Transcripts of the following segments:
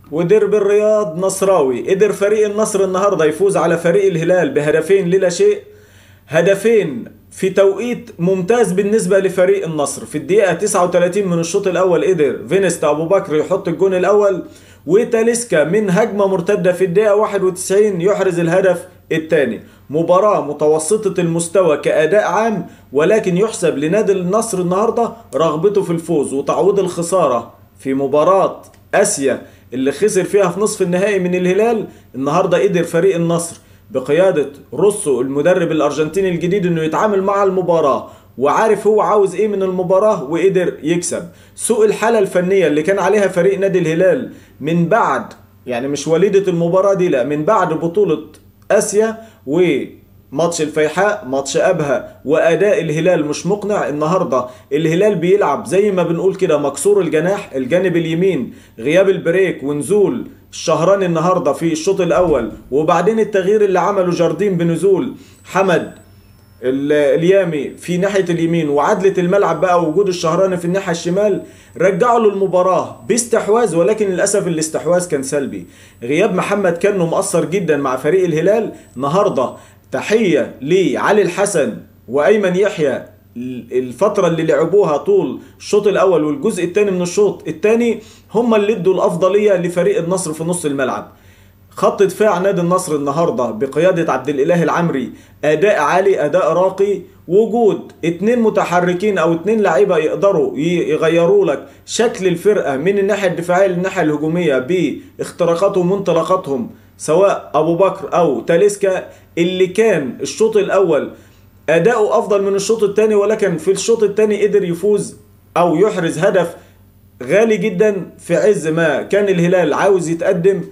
وديربي الرياض نصراوي قدر فريق النصر النهارده يفوز على فريق الهلال بهدفين للا شيء هدفين في توقيت ممتاز بالنسبه لفريق النصر في الدقيقه 39 من الشوط الاول قدر فينيستا ابو بكر يحط الجون الاول وتاليسكا من هجمه مرتده في الدقيقه 91 يحرز الهدف الثاني مباراة متوسطة المستوى كأداء عام ولكن يحسب لنادي النصر النهاردة رغبته في الفوز وتعويض الخسارة في مباراة آسيا اللي خسر فيها في نصف النهائي من الهلال النهاردة قدر فريق النصر بقيادة روسو المدرب الأرجنتيني الجديد انه يتعامل مع المباراة وعارف هو عاوز ايه من المباراة وقدر يكسب سوء الحالة الفنية اللي كان عليها فريق نادي الهلال من بعد يعني مش وليدة المباراة دي لا من بعد بطولة اسيا وماتش الفيحاء ماتش ابها واداء الهلال مش مقنع النهارده الهلال بيلعب زي ما بنقول كده مكسور الجناح الجانب اليمين غياب البريك ونزول الشهراني النهارده في الشوط الاول وبعدين التغيير اللي عمله جاردين بنزول حمد اليامي في ناحيه اليمين وعدله الملعب بقى وجود الشهراني في الناحيه الشمال رجعوا له المباراه باستحواذ ولكن للاسف الاستحواذ كان سلبي غياب محمد كانه مؤثر جدا مع فريق الهلال النهارده تحيه لعلي الحسن وايمن يحيى الفترة اللي لعبوها طول الشوط الأول والجزء الثاني من الشوط الثاني هم اللي ادوا الأفضلية لفريق النصر في نص الملعب خط دفاع نادي النصر النهارده بقياده عبد الاله العمري اداء عالي اداء راقي وجود اتنين متحركين او اتنين لعيبه يقدروا يغيروا لك شكل الفرقه من الناحيه الدفاعيه للناحيه الهجوميه باختراقاتهم وانطلاقاتهم سواء ابو بكر او تاليسكا اللي كان الشوط الاول اداؤه افضل من الشوط الثاني ولكن في الشوط الثاني قدر يفوز او يحرز هدف غالي جدا في عز ما كان الهلال عاوز يتقدم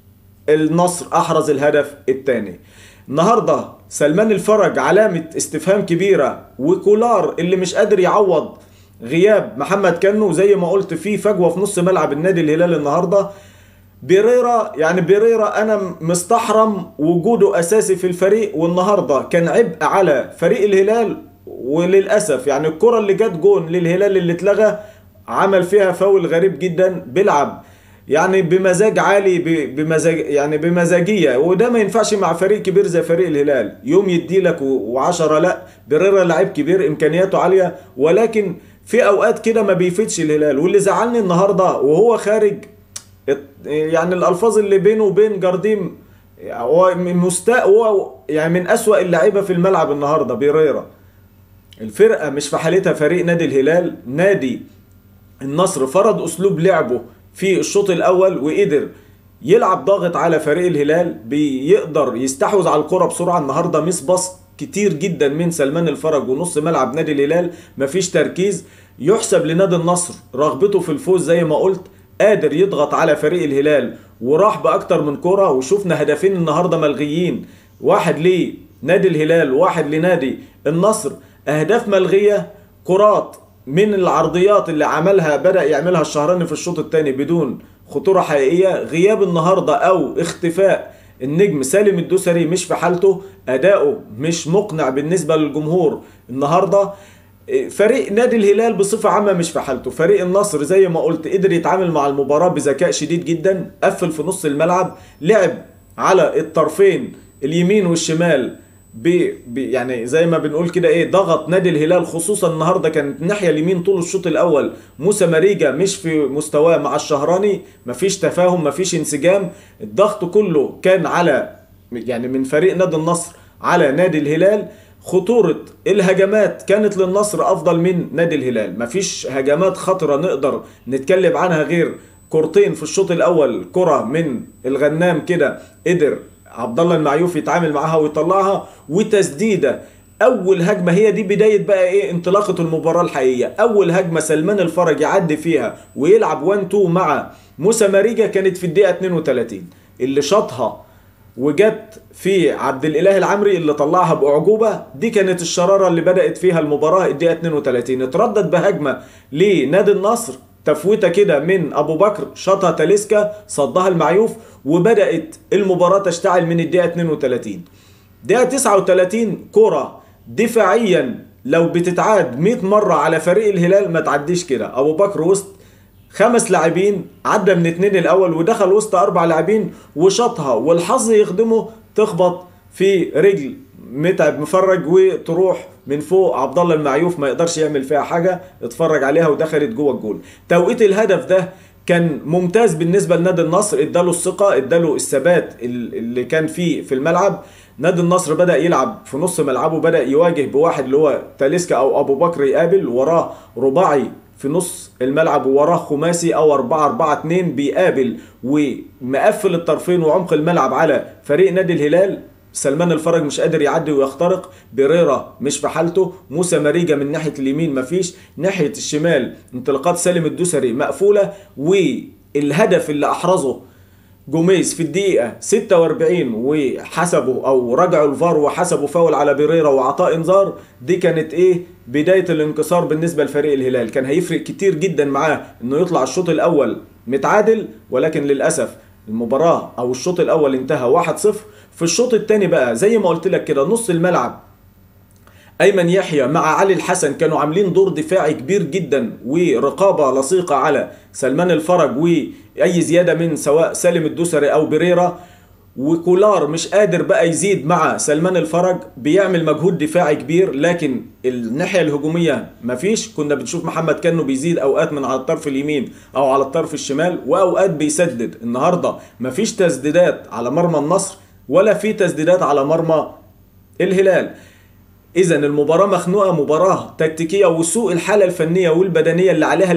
النصر احرز الهدف الثاني النهارده سلمان الفرج علامه استفهام كبيره وكولار اللي مش قادر يعوض غياب محمد كنو زي ما قلت في فجوه في نص ملعب النادي الهلال النهارده بيريرا يعني بيريرا انا مستحرم وجوده اساسي في الفريق والنهارده كان عبء على فريق الهلال وللاسف يعني الكره اللي جت جون للهلال اللي اتلغى عمل فيها فاول غريب جدا بيلعب يعني بمزاج عالي بمزاج يعني بمزاجيه وده ما ينفعش مع فريق كبير زي فريق الهلال يوم يدي لك وعشرة لا بريرا لعيب كبير امكانياته عاليه ولكن في اوقات كده ما بيفيدش الهلال واللي زعلني النهارده وهو خارج يعني الالفاظ اللي بينه وبين جارديم هو مستاء هو يعني من اسوأ اللعيبه في الملعب النهارده بيريرا الفرقه مش في حالتها فريق نادي الهلال نادي النصر فرض اسلوب لعبه في الشوط الاول وقدر يلعب ضاغط على فريق الهلال بيقدر يستحوذ على الكرة بسرعة النهاردة ميس باص كتير جدا من سلمان الفرج ونص ملعب نادي الهلال مفيش تركيز يحسب لنادي النصر رغبته في الفوز زي ما قلت قادر يضغط على فريق الهلال وراح باكتر من كرة وشفنا هدفين النهاردة ملغيين واحد لنادي الهلال وواحد لنادي النصر اهداف ملغية كرات من العرضيات اللي عملها بدأ يعملها الشهراني في الشوط الثاني بدون خطورة حقيقية غياب النهاردة أو اختفاء النجم سالم الدوسري مش في حالته أداؤه مش مقنع بالنسبة للجمهور النهاردة فريق نادي الهلال بصفة عامة مش في حالته فريق النصر زي ما قلت قدر يتعامل مع المباراة بذكاء شديد جدا قفل في نص الملعب لعب على الطرفين اليمين والشمال بي بي يعني زي ما بنقول كده ايه ضغط نادي الهلال خصوصا النهارده كانت الناحيه اليمين طول الشوط الاول موسى ماريجا مش في مستواه مع الشهراني مفيش تفاهم مفيش انسجام الضغط كله كان على يعني من فريق نادي النصر على نادي الهلال خطورة الهجمات كانت للنصر أفضل من نادي الهلال مفيش هجمات خطرة نقدر نتكلم عنها غير كورتين في الشوط الأول كرة من الغنام كده قدر عبد الله المعيوف يتعامل معاها ويطلعها وتسديده اول هجمه هي دي بدايه بقى ايه انطلاقه المباراه الحقيقيه اول هجمه سلمان الفرج يعدي فيها ويلعب 1 2 مع موسى ماريجا كانت في الدقيقه 32 اللي شاطها وجت في عبد الاله العمري اللي طلعها باعجوبه دي كانت الشراره اللي بدات فيها المباراه الدقيقه 32 اتردد بهجمه لنادي النصر تفويته كده من ابو بكر شاطها تاليسكا صدها المعيوف وبدات المباراه تشتعل من الدقيقه 32 دقيقه 39 كره دفاعيا لو بتتعاد 100 مره على فريق الهلال ما تعديش كده ابو بكر وسط خمس لاعبين عدى من اتنين الاول ودخل وسط اربع لاعبين وشاطها والحظ يخدمه تخبط في رجل متعب مفرج وتروح من فوق عبد الله المعيوف ما يقدرش يعمل فيها حاجه اتفرج عليها ودخلت جوه الجول توقيت الهدف ده كان ممتاز بالنسبه لنادي النصر اداله الثقه اداله الثبات اللي كان فيه في الملعب نادي النصر بدا يلعب في نص ملعبه بدا يواجه بواحد اللي هو تاليسكا او ابو بكر يقابل وراه رباعي في نص الملعب ووراه خماسي او 4 4 2 بيقابل ومقفل الطرفين وعمق الملعب على فريق نادي الهلال سلمان الفرج مش قادر يعدي ويخترق بريرا مش في حالته موسى مريجا من ناحيه اليمين مفيش ناحيه الشمال انطلاقات سالم الدوسري مقفوله والهدف اللي احرزه جوميز في الدقيقة 46 وحسبوا أو رجعوا الفار وحسبوا فاول على بيريرا وعطاء إنذار دي كانت إيه بداية الانكسار بالنسبة لفريق الهلال كان هيفرق كتير جدا معاه إنه يطلع الشوط الأول متعادل ولكن للأسف المباراة أو الشوط الأول انتهى 1-0 في الشوط الثاني بقى زي ما قلت لك كده نص الملعب ايمن يحيى مع علي الحسن كانوا عاملين دور دفاعي كبير جدا ورقابه لصيقه على سلمان الفرج واي زياده من سواء سالم الدوسري او بريرا وكولار مش قادر بقى يزيد مع سلمان الفرج بيعمل مجهود دفاعي كبير لكن الناحيه الهجوميه مفيش كنا بنشوف محمد كانه بيزيد اوقات من على الطرف اليمين او على الطرف الشمال واوقات بيسدد النهارده مفيش تسديدات على مرمى النصر ولا في تسديدات على مرمى الهلال اذا المباراه مخنوقه مباراه تكتيكيه وسوء الحاله الفنيه والبدنيه اللي عليها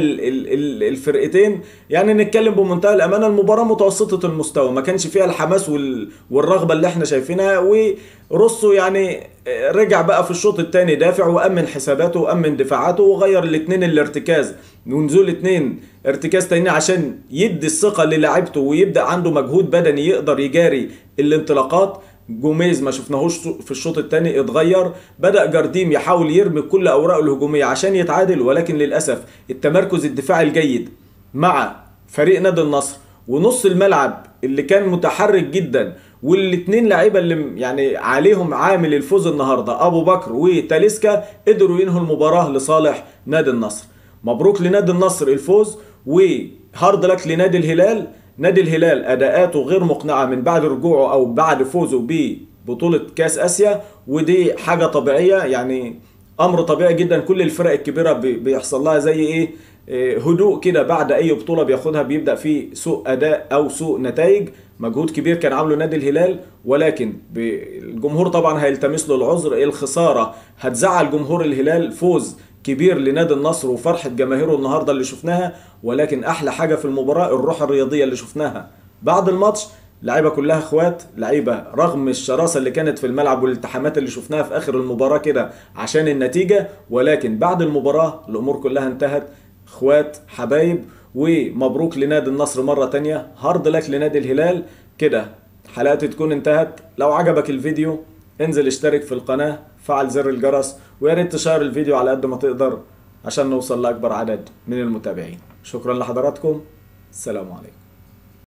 الفرقتين يعني نتكلم بمنتهى الامانه المباراه متوسطه المستوى ما كانش فيها الحماس والرغبه اللي احنا شايفينها وروسو يعني رجع بقى في الشوط الثاني دافع وامن حساباته وامن دفاعاته وغير الاثنين الارتكاز ونزول اثنين ارتكاز تاني عشان يدي الثقه للاعيبته ويبدا عنده مجهود بدني يقدر يجاري الانطلاقات جوميز ما شفناهوش في الشوط الثاني اتغير بدا جارديم يحاول يرمي كل اوراقه الهجوميه عشان يتعادل ولكن للاسف التمركز الدفاعي الجيد مع فريق نادي النصر ونص الملعب اللي كان متحرك جدا والاثنين لعيبه اللي يعني عليهم عامل الفوز النهارده ابو بكر وتاليسكا قدروا ينهوا المباراه لصالح نادي النصر مبروك لنادي النصر الفوز وهارد لك لنادي الهلال نادي الهلال اداءاته غير مقنعه من بعد رجوعه او بعد فوزه ببطوله كاس اسيا ودي حاجه طبيعيه يعني امر طبيعي جدا كل الفرق الكبيره بيحصل لها زي ايه هدوء كده بعد اي بطوله بياخدها بيبدا في سوء اداء او سوء نتائج مجهود كبير كان عامله نادي الهلال ولكن الجمهور طبعا هيلتمس له العذر الخساره هتزعل جمهور الهلال فوز كبير لنادي النصر وفرحة جماهيره النهاردة اللي شفناها ولكن أحلى حاجة في المباراة الروح الرياضية اللي شفناها بعد الماتش لعيبة كلها اخوات لعيبة رغم الشراسة اللي كانت في الملعب والالتحامات اللي شفناها في آخر المباراة كده عشان النتيجة ولكن بعد المباراة الأمور كلها انتهت اخوات حبايب ومبروك لنادي النصر مرة تانية هارد لك لنادي الهلال كده حلقتي تكون انتهت لو عجبك الفيديو انزل اشترك في القناة فعل زر الجرس ويا ريت تشير الفيديو على قد ما تقدر عشان نوصل لأكبر عدد من المتابعين شكرا لحضراتكم السلام عليكم